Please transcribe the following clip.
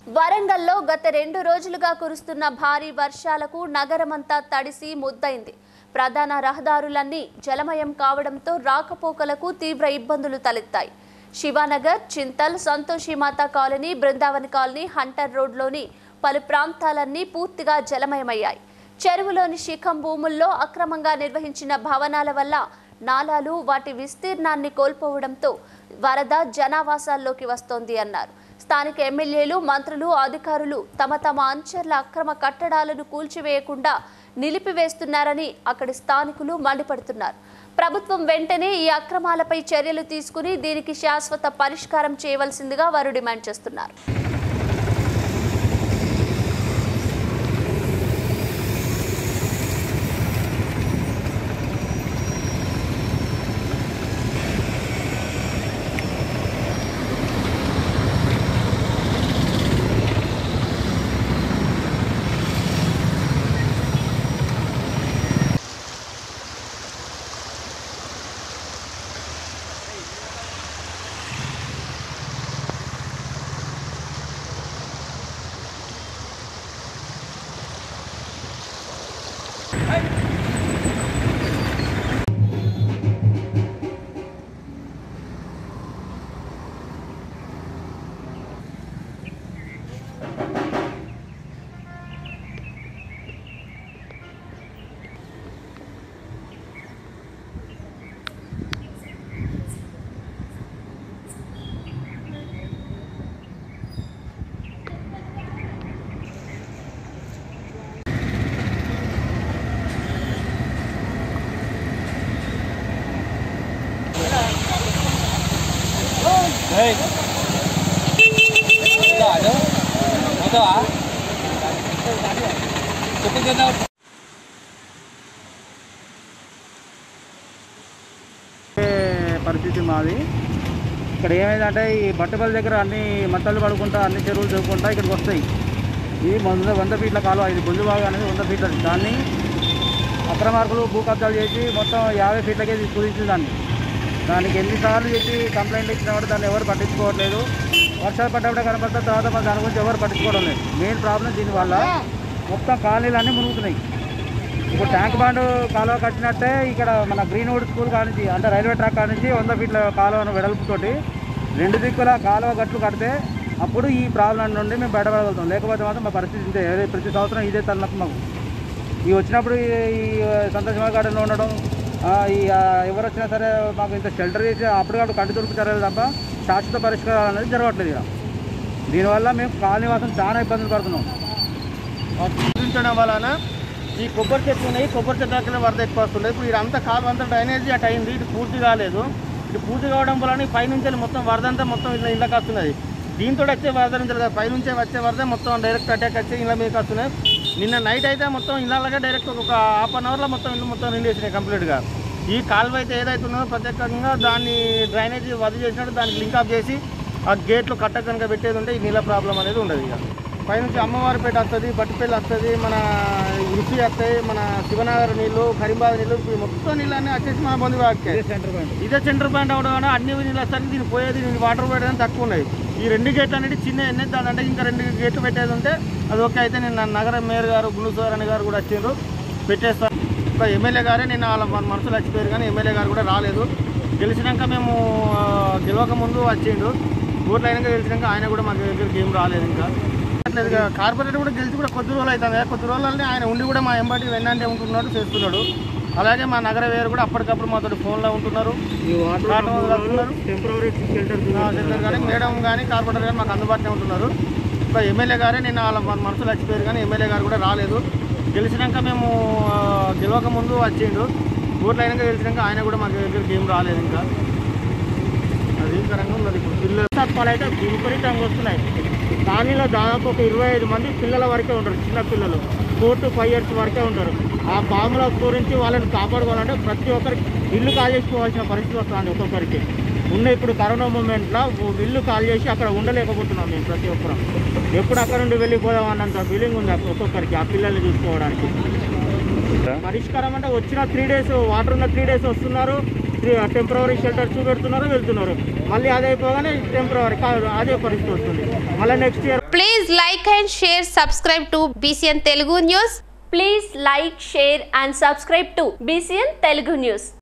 వరంగల్లో గత రెండు రోజులుగా కురుస్తున్న భారీ వర్షాలకు నగరమంతా తడిసి ముద్దైంది ప్రధాన రహదారులన్నీ జలమయం కావడంతో రాకపోకలకు తీవ్ర ఇబ్బందులు తలెత్తాయి Shivanagar Chintal Santoshimata colony Brindavan colony hunter రోడ్లోని పలు ప్రాంతాలన్నీ పూర్తిగా జలమయమయ్యాయి చెరువులోని శిఖం భూముల్లో అక్రమంగా నిర్వహించిన భవనాల వల్ల నాలాలు వాటి విస్తీర్ణాన్ని కోల్పోవడంతో వరద జనావాసాల్లోకి వస్తోంది అన్నారు స్థానిక ఎమ్మెల్యేలు మంత్రులు అధికారులు తమ తమ అంచర్ల అక్రమ కట్టడాలను కూల్చివేయకుండా నిలిపివేస్తున్నారని అక్కడి స్థానికులు మండిపడుతున్నారు ప్రభుత్వం వెంటనే ఈ అక్రమాలపై చర్యలు తీసుకుని దీనికి శాశ్వత పరిష్కారం చేయవలసిందిగా వారు డిమాండ్ చేస్తున్నారు Hey. Giỏi đâu? Có đâu á? Chụp cái đâu? పరిస్థితి మాది ఇక్కడ ఏమైందంటే ఈ బట్టపల్లి దగ్గర అన్ని మత్తలు పడుకుంటా అన్ని చెరువులు చదువుకుంటా ఇక్కడికి వస్తాయి ఇది వంద వంద ఫీట్ల కాలువ ఇది బొల్లు బాగా అనేది వంద ఫీట్ల దాన్ని అక్రమార్కులు భూ కబ్జాలు చేసి మొత్తం యాభై ఫీట్లకే కుదించింది దాన్ని దానికి ఎన్నిసార్లు చెప్పి కంప్లైంట్ ఇచ్చినా కూడా దాన్ని ఎవరు పట్టించుకోవట్లేదు వర్షాలు పడ్డప్పుడే కనపడతా తర్వాత మన దాని గురించి ఎవరు పట్టించుకోవడం లేదు మెయిన్ ప్రాబ్లం దీనివల్ల మొత్తం కాలనీలు అన్నీ మునుగుతున్నాయి ఇప్పుడు ట్యాంక్ బాండ్ కాలువ కట్టినట్టే ఇక్కడ మన గ్రీన్వుడ్ స్కూల్ కానించి అంటే రైల్వే ట్రాక్ కానించి వంద ఫీట్ల కాలువను వెడల్పుతోటి రెండు దిక్కుల కాలువ గట్లు కడితే అప్పుడు ఈ ప్రాబ్లం నుండి మేము బయటపడగలుగుతాం లేకపోతే మాత్రం మా పరిస్థితి ఇంతే ఏదో ప్రతి సంవత్సరం ఇదే తలనొప్పి మాకు ఈ వచ్చినప్పుడు ఈ- ఈ సంతోషమా గార్డెన్లో ఉండడం ఆ, ఈ ఆ, ఎవరు వచ్చినా సరే మాకు ఇంత షెల్టర్ చేసి అప్పటికప్పుడు కంటి దొరుకుతారు తప్ప శాశ్వత పరిష్కారాలు అనేది జరగట్లేదు ఇక్కడ దీనివల్ల మేము కాలనీవాసం చాలా ఇబ్బందులు పడుతున్నాం ఉంచడం వలన ఈ కొబ్బరి చెట్లు ఉన్నాయి కొబ్బరి చెట్ల దగ్గర వరద ఎక్కువ వస్తుంది ఇప్పుడు ఇదంతా కాలు అంతా డ్రైనేజీ అటు అయింది ఇటు పూర్తి కాలేదు ఇటు పూర్తి కావడం వలన ఈ పైనుంచి వెళ్ళి మొత్తం వరద అంతా మొత్తం ఇళ్ళ ఇళ్ళకి వస్తున్నది దీంతో వచ్చే వరద నుంచి కాదు, పైనుంచే వచ్చే వరద మొత్తం డైరెక్ట్ అటాక్ వచ్చి ఇళ్ళ మీదకి వస్తున్నాయి నిన్న నైట్ అయితే మొత్తం ఇళ్ళగా డైరెక్ట్ ఒక హాఫ్ అన్ అవర్లో మొత్తం ఇల్లు మొత్తం నిండేసినాయి కంప్లీట్గా ఈ కాలువ అయితే ఏదైతే ఉన్నదో ప్రత్యేకంగా దాన్ని డ్రైనేజీ వదిలి చేసినట్టు దానికి లింక్ అప్ చేసి ఆ గేట్లు కట్ట కనుక పెట్టేది ఉంటే ఈ నీళ్ళ ప్రాబ్లం అనేది ఉండదు ఇక పైనుంచి అమ్మవారిపేట వస్తుంది బట్టిపల్లి వస్తుంది మన రుచి వస్తాయి మన శివనగర్ నీళ్ళు కరీంబాద్ నీళ్ళు ఈ మొత్తం నీళ్ళు అన్నీ వచ్చేసి మన బంధు వాకే సెంటర్ పాయింట్ ఇదే సెంటర్ పాయింట్ అవడం వల్ల అన్ని నీళ్ళు వస్తాయి దీన్ని పోయేది దీని వాటర్ పోయేది తక్కువ ఉన్నాయి ఈ రెండు గేట్లు అనేది చిన్న ఎన్ని అంటే ఇంకా రెండు గేట్లు పెట్టేది ఉంటే అది ఓకే అయితే నేను నా నగర మేయర్ గారు గుండుసారణి గారు కూడా వచ్చిండ్రు పెట్టేస్తాను ఇంకా ఎమ్మెల్యే గారే నేను వాళ్ళ మన మనసులు వచ్చిపోయారు కానీ ఎమ్మెల్యే గారు కూడా రాలేదు గెలిచినాక మేము ఆ, గెలవక ముందు వచ్చిండు ఓట్లు అయినాక గెలిచినాక ఆయన కూడా మా దగ్గరికి ఏం రాలేదు ఇంకా అట్లేదు ఇక కార్పొరేటర్ కూడా గెలిచి కూడా కొద్ది రోజులు అవుతుంది కొద్ది రోజులనే ఆయన ఉండి కూడా మా ఎంబటి వెన్నంటే ఉంటున్నాడు చేస్తున్నాడు అలాగే మా నగర వేరు కూడా అప్పటికప్పుడు మాతో ఫోన్లో ఉంటున్నారు ఈ వాటర్ కాటన్ వదులుతున్నారు. టెంపరీ షెల్టర్ ఆ, సెంటర్ కానీ మేడం కానీ కార్పొరేటర్ కానీ మాకు అందుబాటులో ఉంటున్నారు ఇంకా ఎమ్మెల్యే గారే నేను వాళ్ళ మన మనసులు వచ్చిపోయారు కానీ ఎమ్మెల్యే గారు కూడా రాలేదు గెలిచినాక మేము ఆ, గెలవక ముందు వచ్చిండు ఓట్లు అయినాక గెలిచినాక ఆయన కూడా మాకు దగ్గరికి ఏం రాలేదు ఇంకా అది కరంగా ఉన్నది ఇప్పుడు పిల్లలు తత్వాలు అయితే విపరీతంగా వస్తున్నాయి దానిలో దాదాపు ఒక ఇరవై ఐదు మంది పిల్లల వరకే ఉంటారు చిన్న పిల్లలు ఫోర్ టు ఫైవ్ ఇయర్స్ వరకే ఉంటారు ఆ పాముల గురించి వాళ్ళని కాపాడుకోవాలంటే ప్రతి ఒక్కరికి ఇల్లు కాజేసుకోవాల్సిన పరిస్థితి వస్తుంది ఒక్కొక్కరికి ఉన్న ఇప్పుడు కరోనా మూమెంట్లో ఇల్లు కాల్ చేసి అక్కడ ఉండలేకపోతున్నాం మేము ప్రతి ఒక్కరం ఎప్పుడు అక్కడ నుండి వెళ్ళిపోదాం అన్నంత ఫీలింగ్ ఉంది అక్కడ ఒక్కొక్కరికి ఆ పిల్లల్ని చూసుకోవడానికి పరిష్కారం అంటే వచ్చిన త్రీ డేస్ వాటర్ ఉన్న త్రీ డేస్ వస్తున్నారు టెంపరీ షెల్టర్ చూపెడుతున్నారు వెళ్తున్నారు మళ్ళీ అదే అయిపోగానే టెంపరీ కాదు అదే పరిస్థితి వస్తుంది మళ్ళీ next year Please like and share, subscribe to BCN Telugu News. Please like share and subscribe to BCN Telugu news